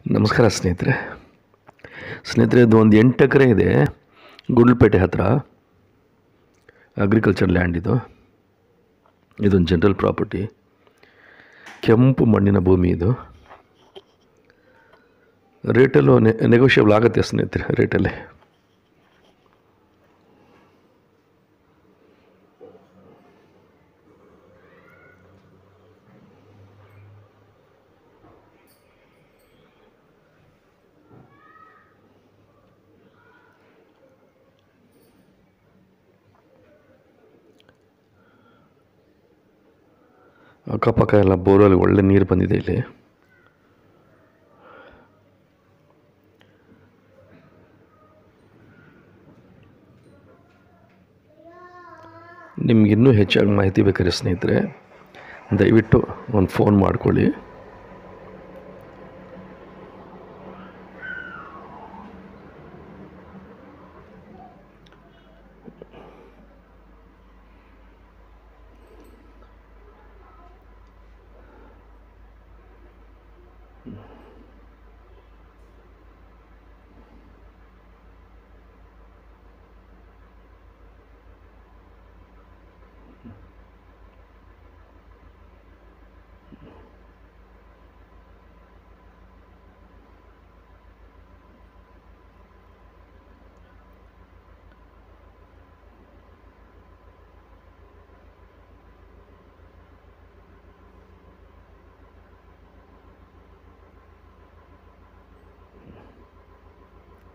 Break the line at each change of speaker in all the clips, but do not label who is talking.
ನಮಸ್ಕಾರ ಸ್ನೇಹಿತರೆ ಸ್ನೇಹಿತರೆ ಇದು ಒಂದು ಎಂಟು ಎಕರೆ ಇದೆ ಗುಂಡ್ಲುಪೇಟೆ ಹತ್ರ ಅಗ್ರಿಕಲ್ಚರ್ ಲ್ಯಾಂಡ್ ಇದು ಇದೊಂದು ಜನರಲ್ ಪ್ರಾಪರ್ಟಿ ಕೆಂಪು ಮಣ್ಣಿನ ಭೂಮಿ ಇದು ರೇಟಲ್ಲೂ ನೆ ನೆಗೋಷಿಯಬಲ್ ಆಗುತ್ತೆ ಸ್ನೇಹಿತರೆ ರೇಟಲ್ಲೇ ಅಕ್ಕಪಕ್ಕ ಎಲ್ಲ ಬೋರಲ್ಲಿ ಒಳ್ಳೆ ನೀರು ಬಂದಿದೆ ಇಲ್ಲಿ ನಿಮ್ಗೆ ಇನ್ನೂ ಹೆಚ್ಚಾಗಿ ಮಾಹಿತಿ ಬೇಕಾದ್ರೆ ಸ್ನೇಹಿತರೆ ದಯವಿಟ್ಟು ಒಂದು ಫೋನ್ ಮಾಡ್ಕೊಳ್ಳಿ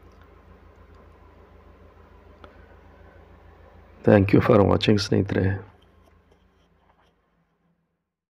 ಥ್ಯಾಂಕ್ ಯು ಫಾರ್ ವಾಚಿಂಗ್ ಸ್ನೇಹಿತರೆ